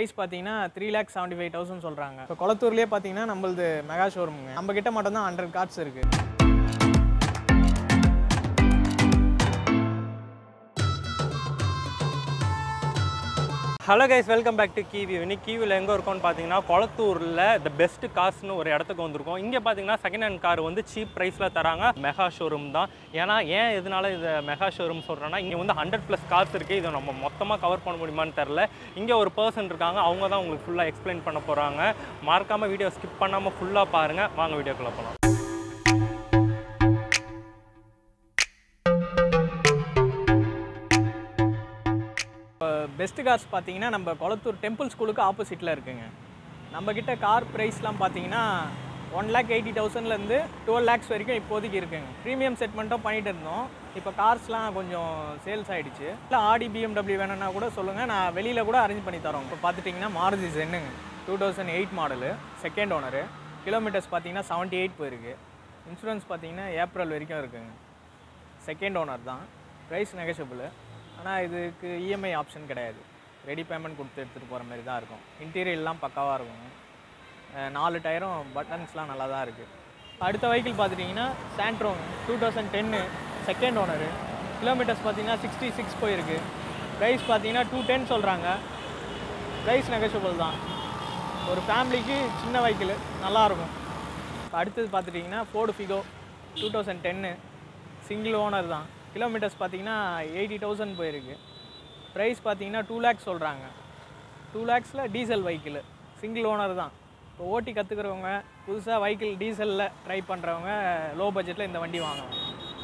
price பார்த்தீங்கன்னா three lakh seventy five thousand சொல்கிறாங்க இப்போ கொளத்தூர்லேயே பார்த்தீங்கன்னா நம்மளது மெகா ஷோரூமுங்க நம்ம கிட்ட மட்டும் தான் ஹண்ட்ரட் கார்ட்ஸ் இருக்குது hello guys welcome back to கீவி இன்னைக்கு கீவில் எங்கே இருக்கோம்னு பார்த்தீங்கன்னா கொளத்தூரில் த பெஸ்ட் கார்ஸ்னு ஒரு இடத்துக்கு வந்திருக்கோம் இங்கே பார்த்தீங்கன்னா செகண்ட் ஹேண்ட் கார் வந்து சீப் ப்ரைஸில் தராங்க மெகா ஷோரூம் தான் ஏன்னா ஏன் இதனால இந்த மெகா ஷோரூம் சொல்கிறேன்னா இங்கே வந்து ஹண்ட்ரட் ப்ளஸ் கார்ஸ் இருக்குது இதை நம்ம மொத்தமாக கவர் பண்ண முடியுமான்னு தெரில இங்கே ஒரு பர்சன் இருக்காங்க அவங்க தான் உங்களுக்கு ஃபுல்லாக எக்ஸ்பிளைன் பண்ண போகிறாங்க மறக்காமல் வீடியோ ஸ்கிப் பண்ணாமல் ஃபுல்லாக பாருங்கள் வாங்க வீடியோக்குள்ளே போகலாம் பெஸ்ட் கார்ஸ் பார்த்தீங்கன்னா நம்ம கொளத்தூர் டெம்பிள் ஸ்கூலுக்கு ஆப்போசிட்டில் இருக்குங்க நம்மக்கிட்ட கார் ப்ரைஸ்லாம் பார்த்தீங்கன்னா ஒன் லேக் எயிட்டி தௌசண்ட்லேருந்து டுவெல் லேக்ஸ் வரைக்கும் இப்போதைக்கு இருக்குங்க ப்ரீமியம் செட்மெண்ட்டும் பண்ணிட்டு இருந்தோம் இப்போ கார்ஸ்லாம் கொஞ்சம் சேல்ஸ் ஆகிடுச்சு இல்லை ஆடி பிஎம்டபிள்யூ வேணும்னா கூட சொல்லுங்கள் நான் வெளியில் கூட அரேஞ்ச் பண்ணி தரோம் இப்போ பார்த்துட்டிங்கன்னா மாருதி ஜென்னுங்க two thousand eight model second owner kilometres பார்த்தீங்கன்னா செவன்ட்டி எயிட் போயிருக்கு இன்சூரன்ஸ் பார்த்தீங்கன்னா ஏப்ரல் வரைக்கும் இருக்குங்க செகண்ட் ஓனர் தான் ப்ரைஸ் நெகஷபிள் ஆனால் இதுக்கு இஎம்ஐ ஆப்ஷன் கிடையாது ரெடி பேமெண்ட் கொடுத்து எடுத்துகிட்டு போகிற மாதிரி தான் இருக்கும் இன்டீரியர்லாம் பக்காவாக இருக்கும் அஹ் நாலு டயரும் பட்டன்ஸ்லாம் நல்லா தான் இருக்குது அடுத்த வெஹிக்கிள் பார்த்துட்டிங்கன்னா சாண்ட்ரோங் two thousand ten second owner kilometres பார்த்தீங்கன்னா சிக்ஸ்டி சிக்ஸ் போயிருக்கு ப்ரைஸ் பார்த்தீங்கன்னா டூ டென் சொல்கிறாங்க ப்ரைஸ் நெகஷபிள் தான் ஒரு ஃபேமிலிக்கு சின்ன வெஹிக்கிள் நல்லாயிருக்கும் அடுத்தது பார்த்துட்டிங்கன்னா Ford Figo two thousand ten single owner தான் கிலோமீட்டர்ஸ் பார்த்தீங்கன்னா எயிட்டி தௌசண்ட் போயிருக்கு ப்ரைஸ் பார்த்தீங்கன்னா டூ லேக்ஸ் சொல்கிறாங்க டூ லேக்ஸில் டீசல் வெஹிக்கிள் சிங்கிள் ஓனர் தான் இப்போ ஓட்டி கற்றுக்கிறவங்க புதுசாக வெஹிக்கிள் டீசலில் ட்ரை பண்ணுறவங்க லோ பட்ஜெட்டில் இந்த வண்டி வாங்கலாம்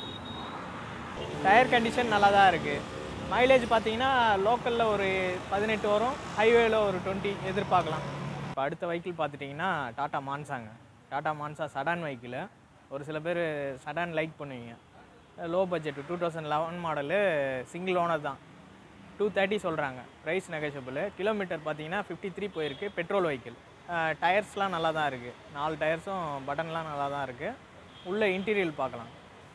டயர் கண்டிஷன் நல்லா தான் இருக்குது மைலேஜ் பார்த்தீங்கன்னா லோக்கலில் ஒரு பதினெட்டு வரும் ஹைவேல ஒரு டுவெண்ட்டி எதிர்பார்க்கலாம் இப்போ அடுத்த வெஹிக்கிள் பார்த்துட்டிங்கன்னா டாட்டா மான்சாங்க டாட்டா மான்சா சடான் வெஹிக்கிள் ஒரு சில பேர் சடான் லைக் பண்ணுவீங்க low budget two thousand eleven model single owner தான் டூ தேர்ட்டி சொல்கிறாங்க ப்ரைஸ் நெகஷபிள் கிலோமீட்டர் பார்த்தீங்கன்னா ஃபிஃப்டி த்ரீ போயிருக்கு பெட்ரோல் வெஹிக்கிள் டயர்ஸ்லாம் நல்லா தான் இருக்குது நாலு டயர்ஸும் பட்டன்லாம் நல்லா தான் இருக்குது உள்ள இன்டீரியல் பார்க்கலாம்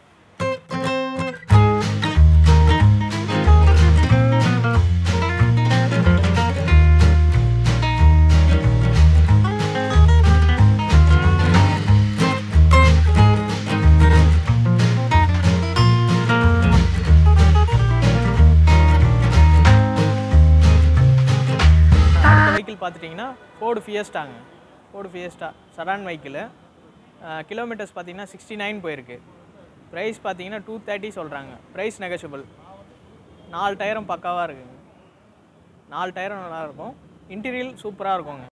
வெஹிக்கிள் பார்த்துட்டிங்கன்னா ஃபோர்டு ஃபியஸ்டாங்க Ford Fiesta sedan vehicle kilometres பார்த்தீங்கன்னா சிக்ஸ்டி நைன் போயிருக்கு ப்ரைஸ் பார்த்தீங்கன்னா டூ தேர்ட்டி சொல்கிறாங்க ப்ரைஸ் நெகஷபிள் நாலு டயரும் பக்காவாக இருக்குங்க நாலு டயரும் நல்லாயிருக்கும் இன்டீரியல் சூப்பராக இருக்குங்க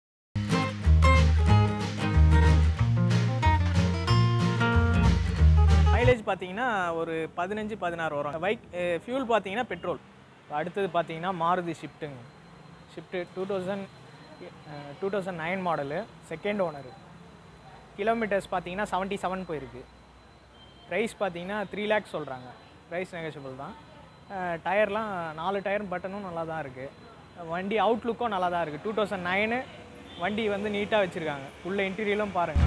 மைலேஜ் பார்த்தீங்கன்னா ஒரு பதினஞ்சு பதினாறு வரும் பைக் ஃபியூல் பார்த்தீங்கன்னா பெட்ரோல் அடுத்தது பார்த்தீங்கன்னா மாருதி ஷிஃப்ட்டுங்க Swift two thousand two thousand nine model second owner kilometres பார்த்தீங்கன்னா செவன்ட்டி செவன் போயிருக்கு ப்ரைஸ் பார்த்தீங்கன்னா த்ரீ லேக்ஸ் சொல்கிறாங்க ப்ரைஸ் நெகஷபிள் தான் டயர்லாம் நாலு டயர் பட்டனும் நல்லா தான் இருக்குது வண்டி அவுட்லுக்கும் நல்லா தான் இருக்குது டூ தௌசண்ட் நைனு வண்டி வந்து நீட்டாக வச்சுருக்காங்க உள்ள இன்டீரியலும் பாருங்கள்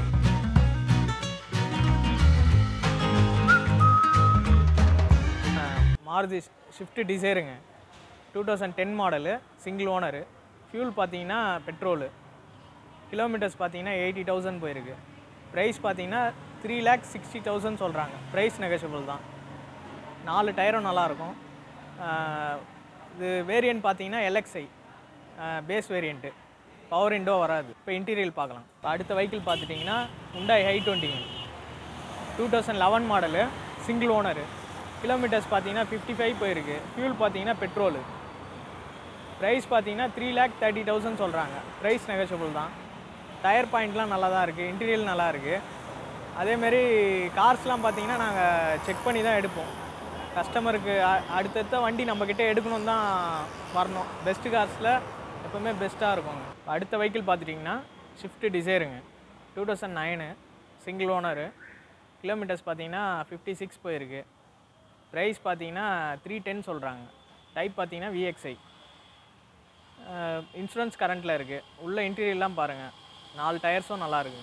மாருதி ஷிஃப்ட் டிசைருங்க two thousand ten model single owner fuel பார்த்தீங்கன்னா பெட்ரோலு கிலோமீட்டர்ஸ் பார்த்தீங்கன்னா எயிட்டி தௌசண்ட் போயிருக்கு ப்ரைஸ் பார்த்தீங்கன்னா த்ரீ லேக் சிக்ஸ்டி தௌசண்ட் சொல்கிறாங்க ப்ரைஸ் நெகஷபிள் தான் நாலு டயரும் நல்லாயிருக்கும் இது வேரியன்ட் பார்த்தீங்கன்னா LXI base variant power window வராது இப்போ இன்டீரியல் பார்க்கலாம் இப்போ அடுத்த வெஹிக்கிள் பார்த்துட்டிங்கன்னா உண்டாய் ஹை டுவெண்ட்டிங்க two thousand eleven model single owner kilometres பார்த்தீங்கன்னா ஃபிஃப்டி ஃபைவ் போயிருக்கு ஃபியூல் பார்த்தீங்கன்னா பெட்ரோலு ப்ரைஸ் பார்த்தீங்கன்னா த்ரீ லேக் தேர்ட்டி தௌசண்ட் சொல்கிறாங்க ப்ரைஸ் நெகஷபிள் தான் டயர் பாயிண்ட்லாம் நல்லா தான் இருக்குது இன்டீரியல் நல்லா இருக்குது அதேமாரி கார்ஸ்லாம் பார்த்தீங்கன்னா நாங்கள் செக் பண்ணி தான் எடுப்போம் கஸ்டமருக்கு அ- அடுத்தடுத்த வண்டி நம்மக்கிட்ட எடுக்கணும் தான் வரணும் பெஸ்ட்டு கார்ஸில் எப்போவுமே பெஸ்ட்டாக இருக்குங்க அடுத்த வெஹிக்கிள் பார்த்துட்டிங்கன்னா ஷிஃப்ட் டிசைருங்க two thousand nine single owner kilometres பார்த்தீங்கன்னா ஃபிஃப்டி சிக்ஸ் போயிருக்கு ப்ரைஸ் பார்த்தீங்கன்னா த்ரீ டென் சொல்கிறாங்க டைப் பார்த்தீங்கன்னா விஎக்ஸ்ஐ இன்சூரன்ஸ் கரண்ட்டில் இருக்குது உள்ள இன்டீரியர்லாம் பாருங்கள் நாலு டயர்ஸும் நல்லா இருக்கு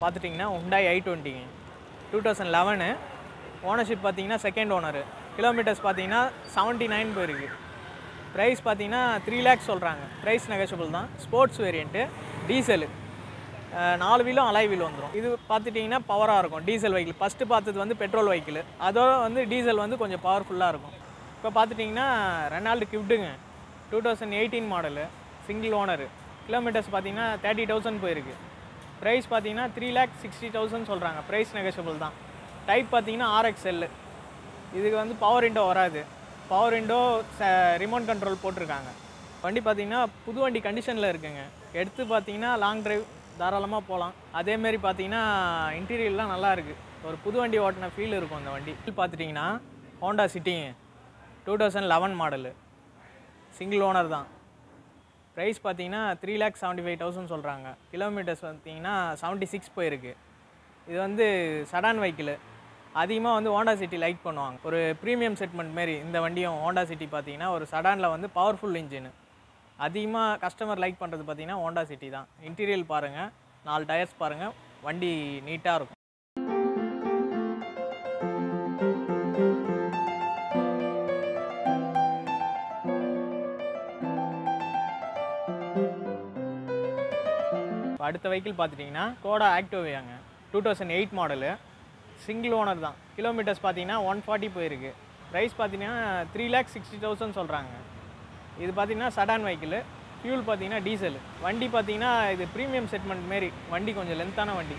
பார்த்துட்டிங்கன்னா உண்டாய் ஐ டுவெண்ட்டிங்க டூ தௌசண்ட் லெவனு ஓனர்ஷிப் பார்த்தீங்கன்னா செகண்ட் ஓனரு கிலோமீட்டர்ஸ் பார்த்தீங்கன்னா செவன்ட்டி நைன் போயிருக்கு ப்ரைஸ் பார்த்தீங்கன்னா த்ரீ லேக்ஸ் சொல்கிறாங்க ப்ரைஸ் நெகஷபிள் தான் ஸ்போர்ட்ஸ் வேரியண்ட்டு டீசலு நாலு வீலும் அலாய் வீல் வந்துடும் இது பார்த்துட்டிங்கன்னா பவராக இருக்கும் டீசல் வெஹிக்கிள் ஃபஸ்ட்டு பார்த்தது வந்து பெட்ரோல் வெஹிக்கிள் அதோட வந்து டீசல் வந்து கொஞ்சம் பவர்ஃபுல்லாக இருக்கும் இப்போ பார்த்துட்டிங்கன்னா ரெனால்டு கிஃப்ட்டுங்க two thousand eighteen model single owner kilometres பார்த்தீங்கன்னா தேர்ட்டி தௌசண்ட் போயிருக்கு ப்ரைஸ் பார்த்தீங்கன்னா த்ரீ லேக் சிக்ஸ்டி தௌசண்ட் சொல்கிறாங்க ப்ரைஸ் நெகஷபிள் தான் டைப் பார்த்தீங்கன்னா ஆர்எக்ஸ்எல் இதுக்கு வந்து பவர் விண்டோ வராது பவர் விண்டோ ரிமோட் கண்ட்ரோல் போட்டிருக்காங்க வண்டி பார்த்தீங்கன்னா புது வண்டி கண்டிஷனில் இருக்குங்க எடுத்து பார்த்தீங்கன்னா லாங் டிரைவ் தாராளமாக போகலாம் அதேமாரி பார்த்தீங்கன்னா இன்டீரியர்லாம் நல்லா இருக்குது ஒரு புது வண்டி ஓட்டின ஃபீல் இருக்கும் அந்த வண்டி பார்த்துட்டிங்கன்னா ஹோண்டா சிட்டிங்க two thousand eleven model single owner தான் ப்ரைஸ் பார்த்தீங்கன்னா three lakh seventy five thousand சொல்கிறாங்க கிலோமீட்டர்ஸ் பார்த்தீங்கன்னா செவன்ட்டி சிக்ஸ் போயிருக்கு இது வந்து சடான் வெஹிக்கிள் அதிகமாக வந்து ஹோண்டா சிட்டி லைக் பண்ணுவாங்க ஒரு ப்ரீமியம் செட்மெண்ட் மாரி இந்த வண்டியும் ஹோண்டா சிட்டி பார்த்தீங்கன்னா ஒரு சடானில் வந்து பவர்ஃபுல் இன்ஜின் அதிகமாக கஸ்டமர் லைக் பண்ணுறது பார்த்தீங்கன்னா ஹோண்டா சிட்டி தான் இன்டீரியல் பாருங்கள் நாலு டயர்ஸ் பாருங்கள் வண்டி நீட்டாக இருக்கும் இப்போ அடுத்த வெஹிக்கிள் பார்த்துட்டிங்கன்னா கோடா ஆக்டிவாங்க two thousand eight model single owner தான் கிலோமீட்டர்ஸ் பார்த்தீங்கன்னா ஒன் ஃபார்ட்டி போயிருக்கு ப்ரைஸ் பார்த்தீங்கன்னா த்ரீ லேக் சிக்ஸ்டி தௌசண்ட் சொல்கிறாங்க இது பார்த்தீங்கன்னா சடான் வெஹிக்கிள் ஃபியூல் பார்த்தீங்கன்னா டீசல் வண்டி பார்த்தீங்கன்னா இது ப்ரீமியம் செட்மெண்ட் மாரி வண்டி கொஞ்சம் லென்த்தான வண்டி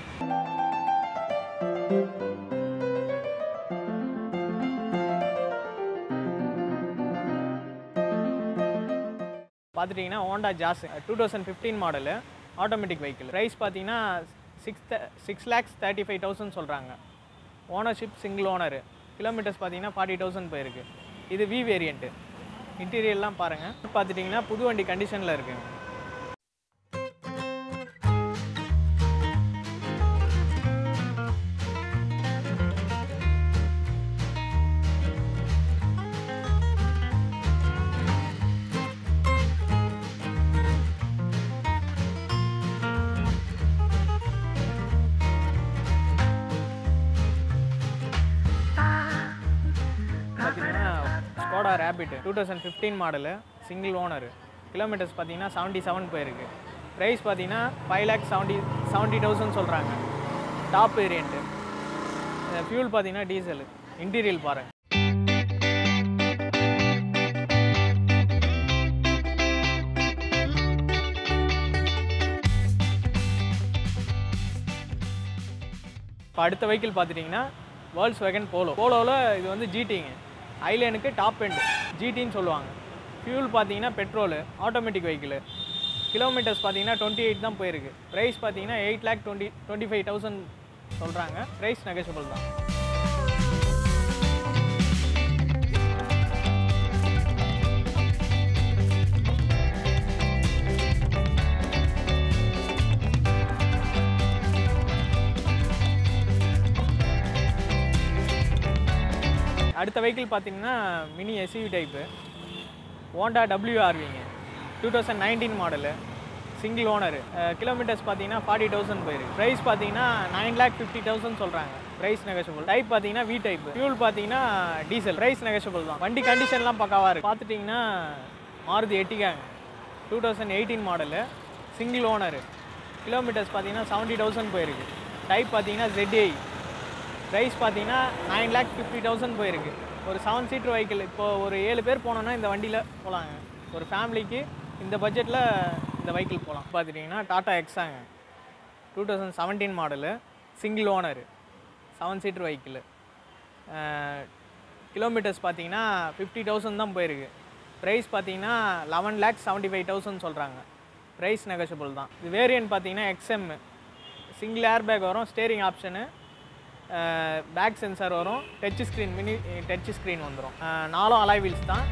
பார்த்துட்டிங்கன்னா Honda Jazz two thousand fifteen model automatic vehicle price பார்த்தீங்கன்னா six six lakhs thirty five thousand சொல்கிறாங்க ஓனர்ஷிப் சிங்கிள் ஓனரு கிலோமீட்டர்ஸ் பார்த்தீங்கன்னா ஃபார்ட்டி தௌசண்ட் போயிருக்கு இது வி வேரியண்ட்டு இன்டீரியர்லாம் பாருங்கள் பார்த்துட்டிங்கன்னா புது வண்டி கண்டிஷனில் இருக்குங்க பார்த்தீங்கன்னா Skoda Rapid two thousand fifteen model single owner kilometres பார்த்தீங்கன்னா செவன்ட்டி செவன் போயிருக்கு ப்ரைஸ் பார்த்தீங்கன்னா five lakh seventy seventy thousand சொல்கிறாங்க டாப் வேரியண்ட்டு ஃபியூல் பார்த்தீங்கன்னா டீசல் இன்டீரியல் பாருங்க இப்போ அடுத்த வெஹிக்கிள் பார்த்துட்டிங்கன்னா வேர்ல்ட்ஸ் வேகன் போலோ போலோவில் இது வந்து ஜிடிங்க ஐலேனுக்கு டாப் எண்டு ஜிடின்னு சொல்லுவாங்க ஃபியூல் பார்த்தீங்கன்னா பெட்ரோலு ஆட்டோமேட்டிக் வெஹிக்கிள் கிலோமீட்டர்ஸ் பார்த்தீங்கன்னா டுவெண்ட்டி எயிட் தான் போயிருக்கு ப்ரைஸ் பார்த்தீங்கன்னா eight lakh twenty twenty five thousand சொல்கிறாங்க ப்ரைஸ் நெகஷபிள் தான் அடுத்த வெஹிக்கிள் பார்த்தீங்கன்னா மினி எஸ்யூவி டைப்பு ஹோண்டா டபிள்யூஆர்விங்க two thousand nineteen model single owner kilometres பார்த்தீங்கன்னா ஃபார்ட்டி தௌசண்ட் போயிருக்கு ப்ரைஸ் பார்த்தீங்கன்னா நைன் லேக் ஃபிஃப்டி தௌசண்ட் சொல்கிறாங்க ப்ரைஸ் நெகஷபிள் டைப் பார்த்தீங்கன்னா வி டைப் ஃபியூல் பார்த்தீங்கன்னா டீசல் ப்ரைஸ் நெகஷபிள் தான் வண்டி கண்டிஷன்லாம் பக்காவாக இருக்குது பார்த்துட்டிங்கன்னா Maruti எட்டிக்காங்க two thousand eighteen model single owner kilometres பார்த்தீங்கன்னா செவன்ட்டி தௌசண்ட் போயிருக்கு டைப் பார்த்தீங்கன்னா ZDI ப்ரைஸ் பார்த்தீங்கன்னா நைன் லேக் ஃபிஃப்டி தௌசண்ட் போயிருக்கு ஒரு செவன் சீட்டர் வெஹிக்கிள் இப்போ ஒரு ஏழு பேர் போனோன்னா இந்த வண்டியில் போகலாங்க ஒரு ஃபேமிலிக்கு இந்த பட்ஜெட்டில் இந்த வெஹிக்கிள் போகலாம் பார்த்துட்டிங்கன்னா டாடா எக்ஸாங்க two thousand seventeen model single owner seven seater vehicle kilometres பார்த்தீங்கன்னா ஃபிஃப்டி தௌசண்ட் தான் போயிருக்கு ப்ரைஸ் பார்த்தீங்கன்னா eleven lakh seventy five thousand சொல்கிறாங்க ப்ரைஸ் நெகஷபிள் தான் இது வேரியன்ட் பார்த்தீங்கன்னா எக்ஸ்எம் சிங்கிள் ஏர் பேக் வரும் ஸ்டேரிங் ஆப்ஷனு பேக் சென்சார் வரும் touch screen mini touch screen வந்துடும் நாலும் அலாய் வீல்ஸ் தான்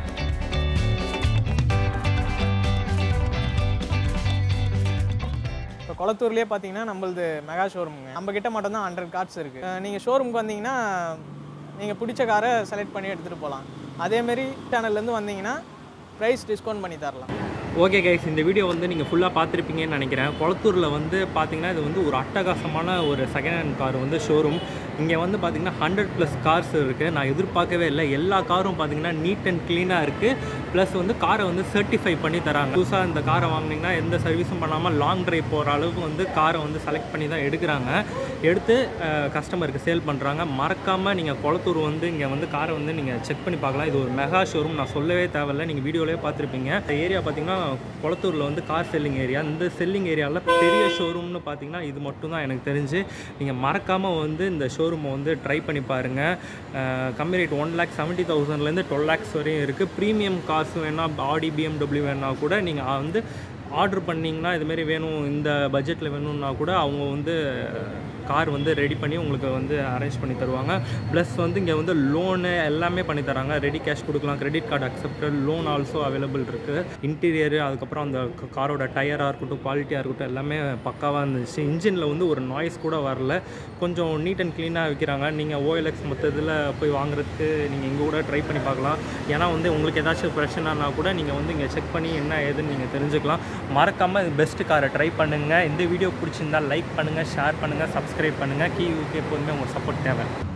இப்போ குளத்தூர்லேயே பார்த்தீங்கன்னா நம்மளது மெகா ஷோரூமுங்க நம்ம கிட்ட மட்டும்தான் ஹண்ட்ரட் கார்ஸ் இருக்குது நீங்கள் ஷோரூமுக்கு வந்தீங்கன்னா நீங்கள் பிடிச்ச காரை செலக்ட் பண்ணி எடுத்துகிட்டு போகலாம் அதேமாரி சேனல்லேருந்து வந்தீங்கன்னா ப்ரைஸ் டிஸ்கவுண்ட் பண்ணி தரலாம் ஓகே கைஸ் இந்த வீடியோ வந்து நீங்கள் ஃபுல்லாக பார்த்துருப்பீங்கன்னு நினைக்கிறேன் கொளத்தூரில் வந்து பார்த்தீங்கன்னா இது வந்து ஒரு அட்டகாசமான ஒரு செகண்ட் ஹேண்ட் கார் வந்து ஷோரூம் இங்கே வந்து பார்த்தீங்கன்னா ஹண்ட்ரட் ப்ளஸ் கார்ஸ் இருக்குது நான் எதிர்பார்க்கவே இல்லை எல்லா காரும் பார்த்தீங்கன்னா நீட் அண்ட் க்ளீனாக இருக்குது ப்ளஸ் வந்து காரை வந்து சர்டிஃபை பண்ணி தராங்க புதுசாக இந்த காரை வாங்கினீங்கன்னா எந்த சர்வீஸும் பண்ணாமல் லாங் டிரைவ் போகிற அளவுக்கு வந்து காரை வந்து செலக்ட் பண்ணி தான் எடுக்கிறாங்க எடுத்து கஸ்டமருக்கு சேல் பண்ணுறாங்க மறக்காமல் நீங்கள் கொளத்தூர் வந்து இங்கே வந்து காரை வந்து நீங்கள் செக் பண்ணி பார்க்கலாம் இது ஒரு மெகா ஷோரூம் நான் சொல்லவே தேவையில்லை நீங்கள் வீடியோலேயே பார்த்துருப்பீங்க இந்த ஏரியா பார்த்தீங்கன்னா கொளத்தூரில் வந்து கார் செல்லிங் ஏரியா இந்த செல்லிங் ஏரியாவில் பெரிய ஷோரூம்னு பார்த்தீங்கன்னா இது மட்டும் தான் எனக்கு தெரிஞ்சு நீங்கள் மறக்காமல் வந்து இந்த ஷோரூமை வந்து ட்ரை பண்ணி பாருங்கள் கம்மி ரேட் ஒன் லேக் செவன்ட்டி தௌசண்ட்லேருந்து டுவெல் லேக்ஸ் வரையும் இருக்குது ப்ரீமியம் கார்ஸ் வேணால் ஆடி பிஎம்டபிள்யூ வேணால் கூட நீங்கள் வந்து ஆர்டர் பண்ணிங்கன்னா இதுமாரி வேணும் இந்த பட்ஜெட்டில் வேணும்னா கூட அவங்க வந்து கார் வந்து ரெடி பண்ணி உங்களுக்கு வந்து அரேஞ்ச் பண்ணி தருவாங்க ப்ளஸ் வந்து இங்கே வந்து லோனு எல்லாமே பண்ணி தராங்க ரெடி கேஷ் கொடுக்கலாம் credit card accepted loan also available இருக்குது இன்டீரியரு அதுக்கப்புறம் அந்த காரோட டயராக இருக்கட்டும் குவாலிட்டியாக இருக்கட்டும் எல்லாமே பக்காவாக இருந்துச்சு இன்ஜினில் வந்து ஒரு நாய்ஸ் கூட வரல கொஞ்சம் நீட் அண்ட் க்ளீனாக விற்கிறாங்க நீங்கள் ஓஎல்எக்ஸ் மொத்தத்தில் போய் வாங்குறதுக்கு நீங்கள் இங்கே கூட ட்ரை பண்ணி பார்க்கலாம் ஏன்னா வந்து உங்களுக்கு ஏதாச்சும் பிரச்சனைனா கூட நீங்கள் வந்து இங்கே செக் பண்ணி என்ன ஏதுன்னு நீங்கள் தெரிஞ்சுக்கலாம் மறக்காமல் பெஸ்ட் காரை ட்ரை பண்ணுங்கள் இந்த வீடியோ பிடிச்சிருந்தா லைக் பண்ணுங்கள் ஷேர் பண்ணுங்கள் சப்ஸ்கிரைப் பண்ணுங்கள் கீவுக்கு எப்போதுமே உங்கள் சப்போர்ட் தேவை